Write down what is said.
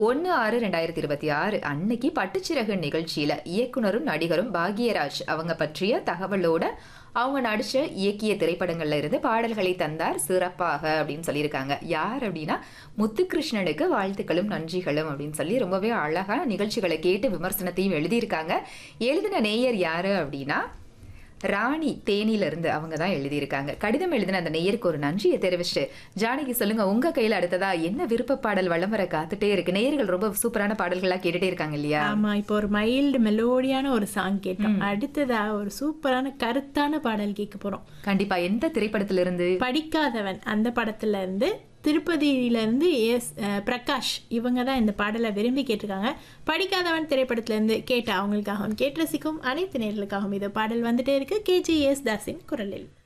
ஒன்று ஆறு ரெண்டாயிரத்தி இருபத்தி ஆறு அன்னைக்கு பட்டுச்சிறகு நிகழ்ச்சியில இயக்குனரும் நடிகரும் பாக்யராஜ் அவங்க பற்றிய தகவலோட அவங்க நடிச்ச இயக்கிய திரைப்படங்கள்ல இருந்து பாடல்களை தந்தார் சிறப்பாக அப்படின்னு சொல்லியிருக்காங்க யார் அப்படின்னா முத்துகிருஷ்ணனுக்கு வாழ்த்துக்களும் நன்றிகளும் அப்படின்னு சொல்லி ரொம்பவே அழகா நிகழ்ச்சிகளை கேட்டு விமர்சனத்தையும் எழுதியிருக்காங்க எழுதின நேயர் யாரு அப்படின்னா ராணி தேனில இருந்து அவங்க தான் எழுதியிருக்காங்க கடிதம் எழுதின அந்த நேயருக்கு ஒரு நன்றியை தெரிவிச்சுட்டு ஜானகி சொல்லுங்க உங்க கையில அடுத்ததா என்ன விருப்ப பாடல் வலம் வர காத்துட்டே இருக்கு நேயர்கள் ரொம்ப சூப்பரான பாடல்களா கேட்டுட்டே இருக்காங்க இல்லையா ஆமா இப்போ ஒரு மைல்டு மெலோடியான ஒரு சாங் கேட்டோம் அடுத்ததா ஒரு சூப்பரான கருத்தான பாடல் கேட்க போறோம் கண்டிப்பா எந்த திரைப்படத்துல இருந்து படிக்காதவன் அந்த படத்துல இருந்து திருப்பதியில இருந்து எஸ் அஹ், பிரகாஷ் இவங்க தான் இந்த பாடலை விரும்பி கேட்டிருக்காங்க படிக்காதவன் திரைப்படத்துல இருந்து கேட்ட அவங்களுக்காகவும் கேட்டு ரசிக்கும் அனைத்து நேர்களுக்காகவும் இது பாடல் வந்துட்டே இருக்கு கேஜி எஸ் தாஸின் குரலில்